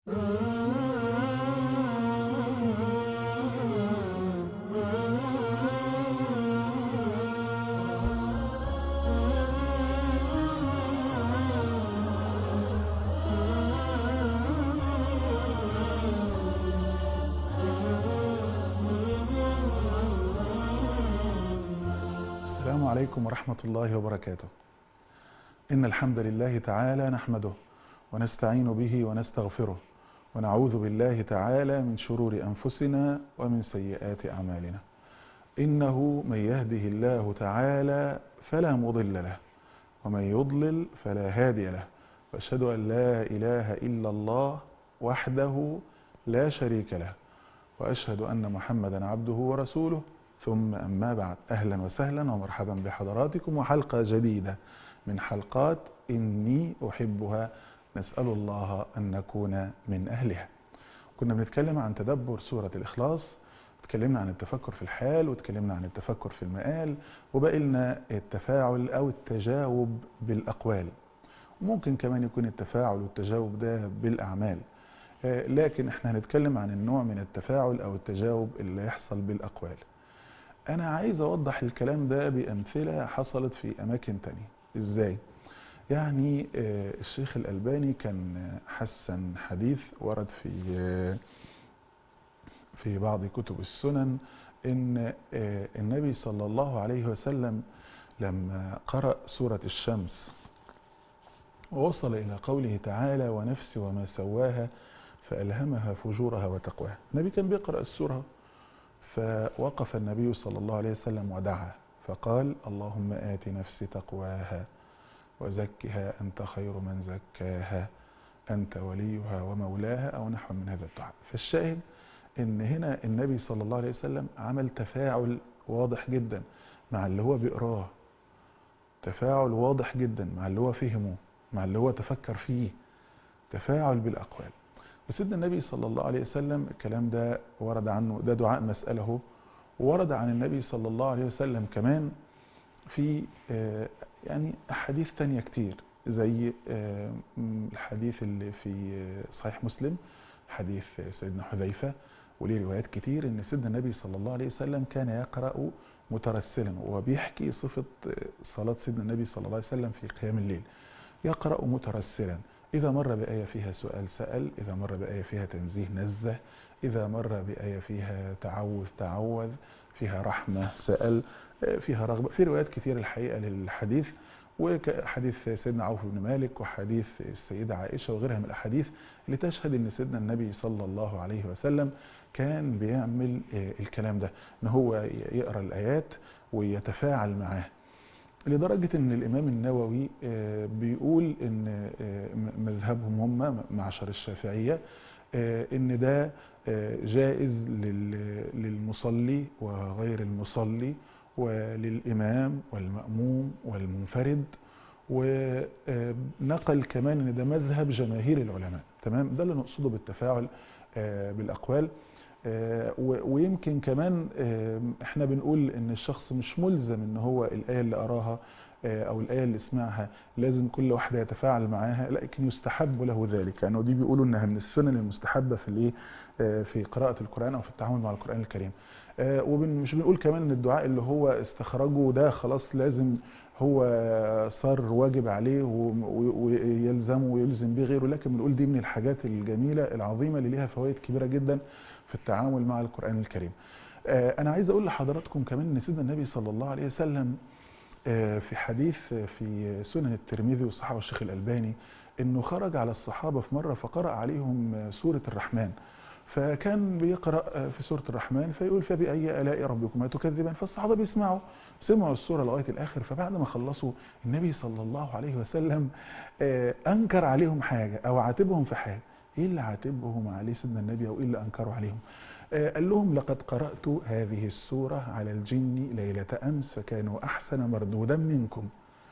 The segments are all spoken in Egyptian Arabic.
السلام عليكم ورحمة الله وبركاته إن الحمد لله تعالى نحمده ونستعين به ونستغفره ونعوذ بالله تعالى من شرور أنفسنا ومن سيئات أعمالنا إنه من يهده الله تعالى فلا مضل له ومن يضلل فلا هادي له وأشهد أن لا إله إلا الله وحده لا شريك له وأشهد أن محمدا عبده ورسوله ثم أما بعد أهلا وسهلا ومرحبا بحضراتكم وحلقة جديدة من حلقات إني أحبها نسأل الله أن نكون من أهلها كنا بنتكلم عن تدبر سورة الإخلاص اتكلمنا عن التفكر في الحال واتكلمنا عن التفكر في المآل وبقي لنا التفاعل أو التجاوب بالأقوال ممكن كمان يكون التفاعل والتجاوب ده بالأعمال لكن احنا هنتكلم عن النوع من التفاعل أو التجاوب اللي يحصل بالأقوال أنا عايز أوضح الكلام ده بأمثلة حصلت في أماكن تانية إزاي؟ يعني الشيخ الألباني كان حسن حديث ورد في في بعض كتب السنن إن النبي صلى الله عليه وسلم لما قرأ سورة الشمس ووصل إلى قوله تعالى ونفس وما سواها فألهمها فجورها وتقواها النبي كان بيقرأ السورة فوقف النبي صلى الله عليه وسلم ودعا فقال اللهم آت نفسي تقواها وزكها أنت خير من زكاها أنت وليها ومولاها أو نحو من هذا الدعاء فالشاهد إن هنا النبي صلى الله عليه وسلم عمل تفاعل واضح جدا مع اللي هو بيقراه تفاعل واضح جدا مع اللي هو فهمه مع اللي هو تفكر فيه تفاعل بالأقوال وسيدنا النبي صلى الله عليه وسلم الكلام ده ورد عنه ده دعاء مسأله وورد عن النبي صلى الله عليه وسلم كمان في يعني أحاديث تانية كتير زي الحديث اللي في صحيح مسلم حديث سيدنا حذيفة وليه روايات كتير ان سيدنا النبي صلى الله عليه وسلم كان يقرأ مترسلا وبيحكي صفة صلاة سيدنا النبي صلى الله عليه وسلم في قيام الليل يقرأ مترسلا إذا مر بآية فيها سؤال سأل إذا مر بآية فيها تنزيه نزه إذا مر بآية فيها تعوذ تعوذ فيها رحمة سأل فيها رغبة في روايات كثير الحقيقة للحديث وحديث سيدنا عوف بن مالك وحديث السيدة عائشة وغيرها من الأحاديث اللي تشهد أن سيدنا النبي صلى الله عليه وسلم كان بيعمل الكلام ده أن هو يقرأ الآيات ويتفاعل معاه لدرجة ان الامام النووي بيقول ان مذهبهم هم معشر الشافعية ان ده جائز للمصلي وغير المصلي وللامام والمأموم والمنفرد ونقل كمان ان ده مذهب جماهير العلماء تمام ده اللي نقصده بالتفاعل بالاقوال ويمكن كمان احنا بنقول ان الشخص مش ملزم ان هو الآية اللي قراها او الآية اللي سمعها لازم كل واحدة يتفاعل معاها لكن يستحب له ذلك يعني ودي بيقولوا انها من السنن المستحبة في الايه في قراءة القرآن او في التعامل مع القرآن الكريم ومش بنقول كمان ان الدعاء اللي هو استخرجه ده خلاص لازم هو صار واجب عليه ويلزمه ويلزم به غيره لكن بنقول دي من الحاجات الجميلة العظيمة اللي ليها فوائد كبيرة جدا في التعامل مع القرآن الكريم أنا عايز أقول لحضراتكم كمان أن سيدنا النبي صلى الله عليه وسلم في حديث في سنن الترمذي وصححه الشيخ الألباني أنه خرج على الصحابة في مرة فقرأ عليهم سورة الرحمن فكان بيقرأ في سورة الرحمن فيقول فبأي آلاء ربكما تكذبان فالصحابة بيسمعوا سمعوا السورة لغاية الآخر فبعد ما خلصوا النبي صلى الله عليه وسلم أنكر عليهم حاجة أو عاتبهم في حاجة ايه اللي عاتبهم عليه سيدنا النبي او ايه اللي انكروا عليهم آه قال لهم لقد قرأت هذه السورة على الجن ليلة امس فكانوا احسن مردودا منكم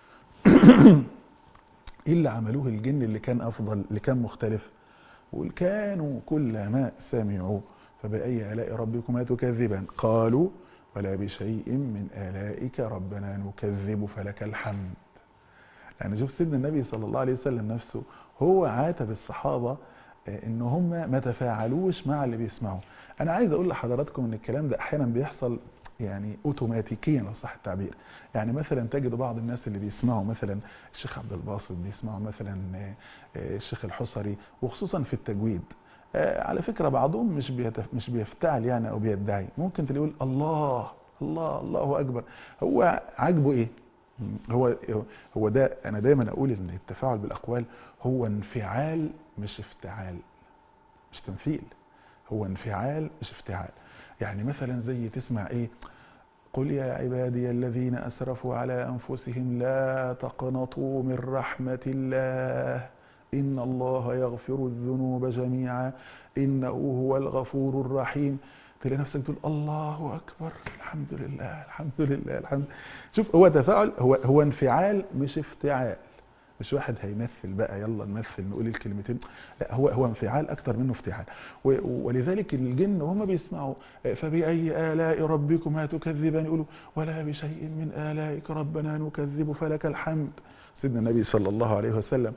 ايه اللي عملوه الجن اللي كان افضل اللي كان مختلف وقل كانوا كلما سمعوا فبأي آلاء ربكما تكذبان قالوا ولا بشيء من آلائك ربنا نكذب فلك الحمد يعني شوف سيدنا النبي صلى الله عليه وسلم نفسه هو عاتب الصحابة ان هم ما تفاعلوش مع اللي بيسمعوا انا عايز اقول لحضراتكم ان الكلام ده احيانا بيحصل يعني اوتوماتيكيا لو صح التعبير يعني مثلا تجد بعض الناس اللي بيسمعوا مثلا الشيخ عبد الباسط بيسمعوا مثلا الشيخ الحصري وخصوصا في التجويد على فكرة بعضهم مش بيتف... مش بيفتعل يعني او بيدعي ممكن تلاقيه يقول الله الله الله اكبر هو عاجبه ايه هو هو ده انا دايما اقول ان التفاعل بالاقوال هو انفعال مش افتعال مش تمثيل هو انفعال مش افتعال يعني مثلا زي تسمع ايه قل يا عبادي الذين اسرفوا على انفسهم لا تقنطوا من رحمه الله ان الله يغفر الذنوب جميعا انه هو الغفور الرحيم تلاقي نفسك تقول الله اكبر الحمد لله الحمد لله الحمد شوف هو تفاعل هو هو انفعال مش افتعال مش واحد هيمثل بقى يلا نمثل نقول الكلمتين لا هو هو انفعال اكتر منه افتعال ولذلك الجن وهم بيسمعوا فبأي آلاء ربكما تكذبان يقولوا ولا بشيء من آلائك ربنا نكذب فلك الحمد سيدنا النبي صلى الله عليه وسلم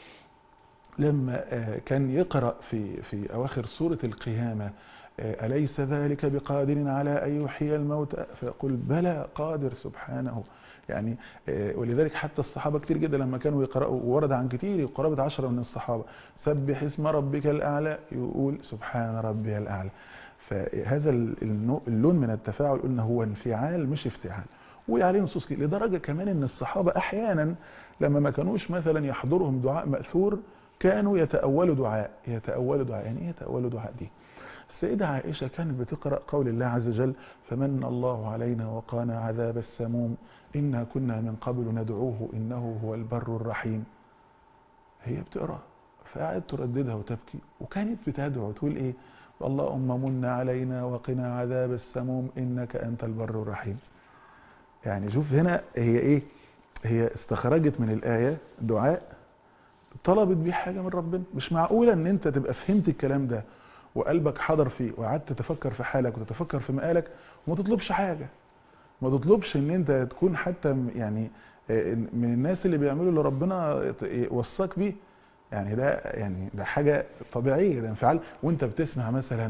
لما كان يقرأ في في أواخر سورة القيامة أليس ذلك بقادر على أن يحيي الموتى فيقول بلى قادر سبحانه يعني ولذلك حتى الصحابة كتير جدا لما كانوا يقرأوا ورد عن كتير قرابة عشرة من الصحابة سبح اسم ربك الأعلى يقول سبحان ربي الأعلى فهذا اللون من التفاعل قلنا هو انفعال مش افتعال وعليه نصوص كتير لدرجة كمان ان الصحابة احيانا لما ما كانوش مثلا يحضرهم دعاء مأثور كانوا يتأولوا دعاء يتأولوا دعاء يعني ايه يتأولوا دعاء دي السيدة عائشة كانت بتقرأ قول الله عز وجل فمن الله علينا وقانا عذاب السموم إنا كنا من قبل ندعوه إنه هو البر الرحيم هي بتقرأ فقعدت ترددها وتبكي وكانت بتدعو تقول إيه اللهم من علينا وقنا عذاب السموم إنك أنت البر الرحيم يعني شوف هنا هي إيه هي استخرجت من الآية دعاء طلبت بيه حاجة من ربنا مش معقولة ان انت تبقى فهمت الكلام ده وقلبك حضر فيه وقعدت تتفكر في حالك وتتفكر في مقالك وما تطلبش حاجة ما تطلبش ان انت تكون حتى يعني من الناس اللي بيعملوا اللي ربنا وصاك بيه يعني ده يعني ده حاجة طبيعية ده انفعال وانت بتسمع مثلا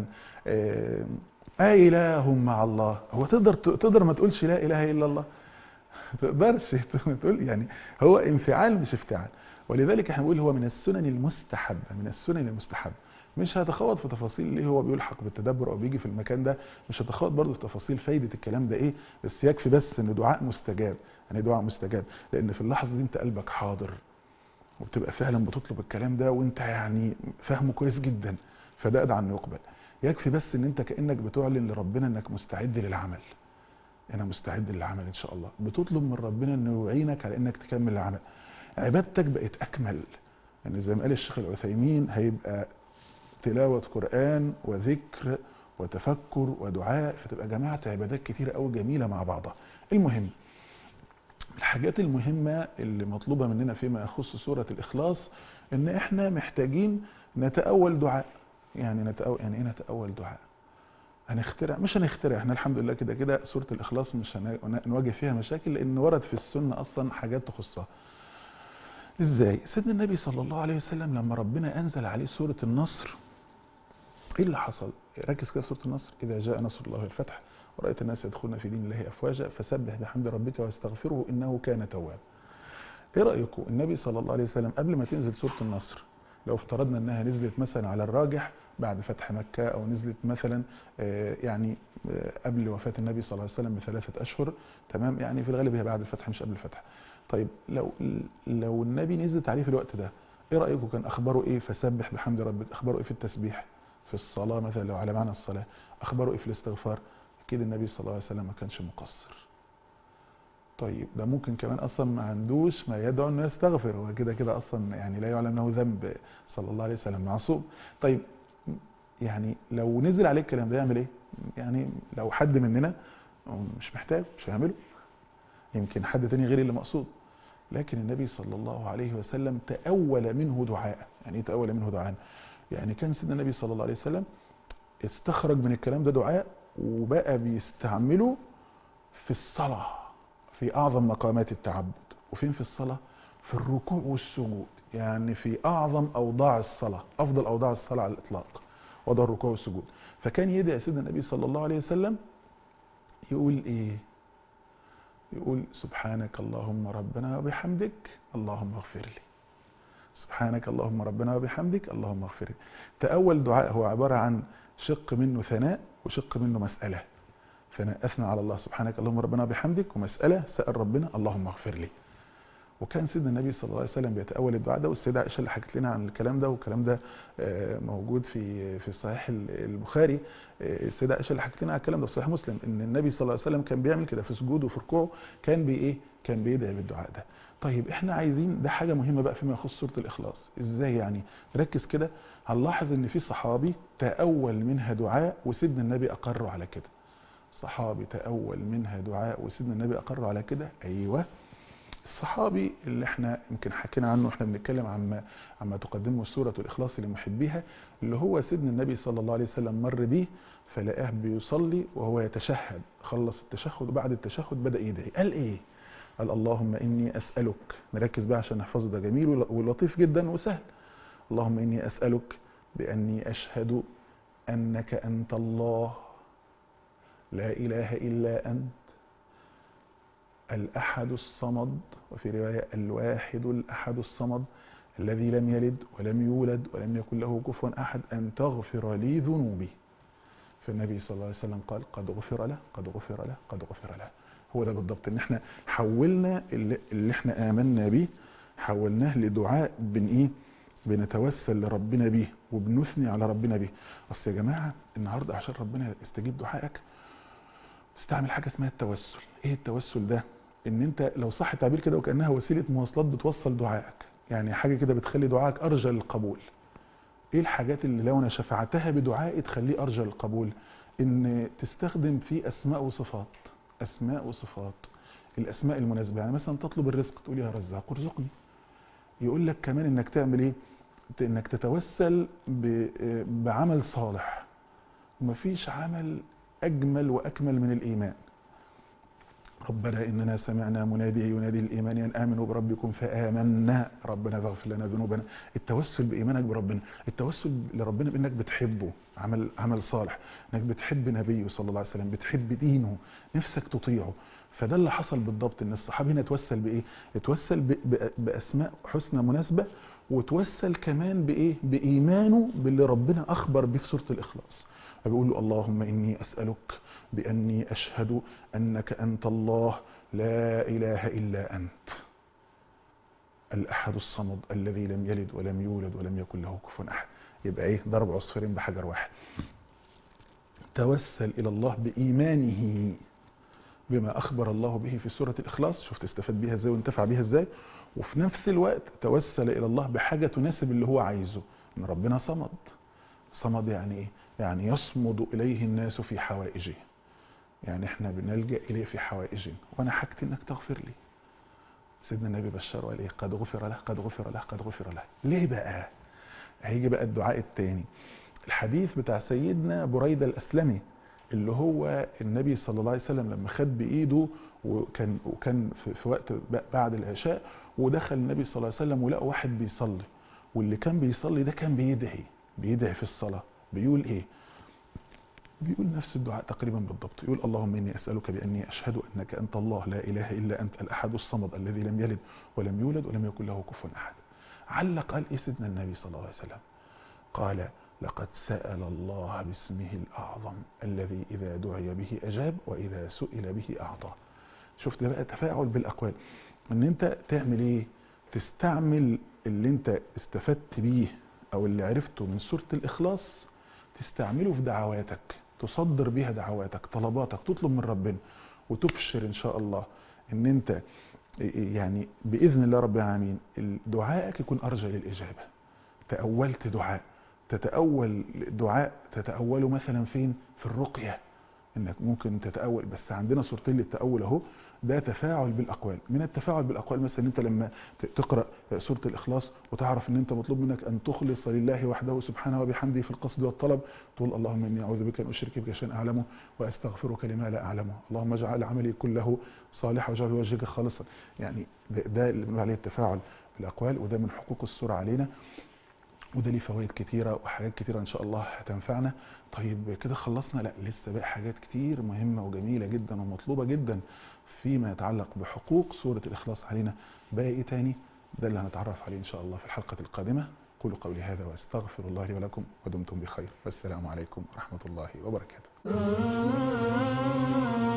آه إله مع الله هو تقدر تقدر ما تقولش لا إله إلا الله ما تقدرش تقول يعني هو انفعال مش افتعال ولذلك احنا بنقول هو من السنن المستحبة من السنن المستحبة مش هتخوض في تفاصيل ليه هو بيلحق بالتدبر او بيجي في المكان ده مش هتخوض برضه في تفاصيل فايدة الكلام ده ايه بس يكفي بس ان دعاء مستجاب يعني دعاء مستجاب لان في اللحظة دي انت قلبك حاضر وبتبقى فعلا بتطلب الكلام ده وانت يعني فاهمه كويس جدا فده ادعى انه يقبل يكفي بس ان انت كانك بتعلن لربنا انك مستعد للعمل انا مستعد للعمل ان شاء الله بتطلب من ربنا انه يعينك على انك تكمل العمل عبادتك بقت اكمل يعني زي ما قال الشيخ العثيمين هيبقى تلاوة قرآن وذكر وتفكر ودعاء فتبقى جماعة عبادات كتيرة قوي جميلة مع بعضها المهم الحاجات المهمة اللي مطلوبة مننا فيما يخص سورة الإخلاص إن إحنا محتاجين نتأول دعاء يعني نتأول يعني إيه نتأول دعاء هنخترع مش هنخترع احنا الحمد لله كده كده سورة الإخلاص مش هنواجه فيها مشاكل لأن ورد في السنة أصلا حاجات تخصها ازاي سيدنا النبي صلى الله عليه وسلم لما ربنا أنزل عليه سورة النصر ايه اللي حصل ركز كده سورة النصر إذا جاء نصر الله الفتح ورأيت الناس يدخلون في دين الله أفواجا فسبح بحمد ربك واستغفره إنه كان توابا ايه رأيكم النبي صلى الله عليه وسلم قبل ما تنزل سورة النصر لو افترضنا انها نزلت مثلا على الراجح بعد فتح مكة او نزلت مثلا يعني قبل وفاة النبي صلى الله عليه وسلم بثلاثة اشهر تمام يعني في الغالب هي بعد الفتح مش قبل الفتح طيب لو لو النبي نزلت عليه في الوقت ده ايه رأيكم كان اخباره ايه فسبح بحمد ربك اخباره ايه في التسبيح في الصلاة مثلا لو على معنى الصلاة اخباره ايه في الاستغفار اكيد النبي صلى الله عليه وسلم ما كانش مقصر طيب ده ممكن كمان اصلا ما عندوش ما يدعو انه يستغفر هو كده كده اصلا يعني لا يعلم انه ذنب صلى الله عليه وسلم معصوم طيب يعني لو نزل عليه الكلام ده يعمل ايه يعني لو حد مننا مش محتاج مش هيعمله يمكن حد تاني غير اللي مقصود لكن النبي صلى الله عليه وسلم تأول منه دعاء يعني ايه تأول منه دعاء يعني كان سيدنا النبي صلى الله عليه وسلم استخرج من الكلام ده دعاء وبقى بيستعمله في الصلاة في أعظم مقامات التعبد وفين في الصلاة في الركوع والسجود يعني في اعظم اوضاع الصلاه افضل اوضاع الصلاه على الاطلاق وضع الركوع والسجود فكان يدعي سيدنا النبي صلى الله عليه وسلم يقول ايه يقول سبحانك اللهم ربنا وبحمدك اللهم اغفر لي سبحانك اللهم ربنا وبحمدك اللهم اغفر لي تأول دعاء هو عبارة عن شق منه ثناء وشق منه مسألة ثناء أثنى على الله سبحانك اللهم ربنا وبحمدك ومسألة سأل ربنا اللهم اغفر لي وكان سيدنا النبي صلى الله عليه وسلم بيتأول الدعاء ده والسيدة عائشة اللي حكت لنا عن الكلام ده والكلام ده موجود في في صحيح البخاري السيدة عائشة اللي حكت لنا عن الكلام ده في صحيح مسلم ان النبي صلى الله عليه وسلم كان بيعمل كده في سجوده وفي ركوعه كان بي ايه كان بيدعي بالدعاء ده طيب احنا عايزين ده حاجة مهمة بقى فيما يخص سورة الإخلاص ازاي يعني ركز كده هنلاحظ ان في صحابي تأول منها دعاء وسيدنا النبي أقر على كده صحابي تأول منها دعاء وسيدنا النبي أقر على كده أيوة الصحابي اللي احنا يمكن حكينا عنه احنا بنتكلم عما عما تقدمه سورة الإخلاص لمحبيها اللي هو سيدنا النبي صلى الله عليه وسلم مر بيه فلقاه بيصلي وهو يتشهد خلص التشهد وبعد التشهد بدأ يدعي قال ايه قال اللهم إني أسألك نركز بقى عشان نحفظه ده جميل ولطيف جدا وسهل اللهم إني أسألك بأني أشهد أنك أنت الله لا إله إلا أنت الأحد الصمد وفي رواية الواحد الأحد الصمد الذي لم يلد ولم يولد ولم يكن له كفوا أحد أن تغفر لي ذنوبي فالنبي صلى الله عليه وسلم قال قد غفر له قد غفر له قد غفر له هو ده بالضبط ان احنا حولنا اللي, اللي احنا آمنا به حولناه لدعاء بن ايه بنتوسل لربنا بيه وبنثني على ربنا بيه اصل يا جماعة النهاردة عشان ربنا يستجيب دعائك تستعمل حاجة اسمها التوسل ايه التوسل ده ان انت لو صح التعبير كده وكأنها وسيلة مواصلات بتوصل دعائك يعني حاجة كده بتخلي دعائك ارجى للقبول ايه الحاجات اللي لو انا شفعتها بدعائي تخليه ارجى للقبول ان تستخدم فيه اسماء وصفات اسماء وصفات الاسماء المناسبة يعني مثلا تطلب الرزق تقول يا رزاق ارزقني يقول لك كمان انك تعمل ايه انك تتوسل بعمل صالح ومفيش عمل اجمل واكمل من الايمان ربنا اننا سمعنا مناديا ينادي الايمان ان امنوا بربكم فامنا ربنا فاغفر لنا ذنوبنا التوسل بايمانك بربنا التوسل لربنا بانك بتحبه عمل عمل صالح انك بتحب نبيه صلى الله عليه وسلم بتحب دينه نفسك تطيعه فده اللي حصل بالضبط ان الصحابي هنا اتوسل بايه اتوسل باسماء حسنى مناسبه وتوسل كمان بايه بايمانه باللي ربنا اخبر بيه في سوره الاخلاص فبيقول له اللهم اني اسالك باني اشهد انك انت الله لا اله الا انت الاحد الصمد الذي لم يلد ولم يولد ولم يكن له كفوا احد يبقى ايه ضرب عصفورين بحجر واحد توسل الى الله بايمانه بما أخبر الله به في سورة الإخلاص شفت استفاد بيها ازاي وانتفع بيها ازاي وفي نفس الوقت توسل إلى الله بحاجة تناسب اللي هو عايزه إن ربنا صمد صمد يعني إيه؟ يعني يصمد إليه الناس في حوائجه يعني احنا بنلجأ إليه في حوائجه وأنا حاجتي إنك تغفر لي سيدنا النبي بشر وقال إيه قد غفر له قد غفر له قد غفر له ليه بقى هيجي بقى الدعاء التاني الحديث بتاع سيدنا بريدة الأسلمي اللي هو النبي صلى الله عليه وسلم لما خد بايده وكان وكان في, في وقت بعد العشاء ودخل النبي صلى الله عليه وسلم ولقى واحد بيصلي واللي كان بيصلي ده كان بيدعي بيدعي في الصلاه بيقول ايه بيقول نفس الدعاء تقريبا بالضبط يقول اللهم اني اسالك باني اشهد انك انت الله لا اله الا انت الاحد الصمد الذي لم يلد ولم يولد ولم يكن له كفوا احد علق قال ايه سيدنا النبي صلى الله عليه وسلم قال لقد سأل الله باسمه الأعظم الذي إذا دعي به أجاب وإذا سئل به أعطى شفت ده بقى تفاعل بالأقوال ان انت تعمل ايه تستعمل اللي انت استفدت بيه او اللي عرفته من سورة الإخلاص تستعمله في دعواتك تصدر بيها دعواتك طلباتك تطلب من ربنا وتبشر ان شاء الله ان انت يعني بإذن الله رب العالمين دعائك يكون أرجى للإجابة تأولت دعاء تتأول دعاء تتأوله مثلا فين في الرقية انك ممكن تتأول بس عندنا صورتين للتأول اهو ده تفاعل بالأقوال من التفاعل بالأقوال مثلا انت لما تقرأ سورة الإخلاص وتعرف ان انت مطلوب منك ان تخلص لله وحده سبحانه وبحمده في القصد والطلب تقول اللهم اني اعوذ بك ان اشرك بك شيئا اعلمه واستغفرك لما لا اعلمه اللهم اجعل عملي كله صالحا وجعل وجهك خالصا يعني ده, ده اللي بنقول عليه التفاعل الأقوال وده من حقوق السورة علينا وده ليه فوائد كتيرة وحاجات كتيرة إن شاء الله هتنفعنا طيب كده خلصنا لا لسه بقى حاجات كتير مهمة وجميلة جدا ومطلوبة جدا فيما يتعلق بحقوق سورة الإخلاص علينا بقى إيه تاني ده اللي هنتعرف عليه إن شاء الله في الحلقة القادمة قولوا قولي هذا وأستغفر الله لي ولكم ودمتم بخير والسلام عليكم ورحمة الله وبركاته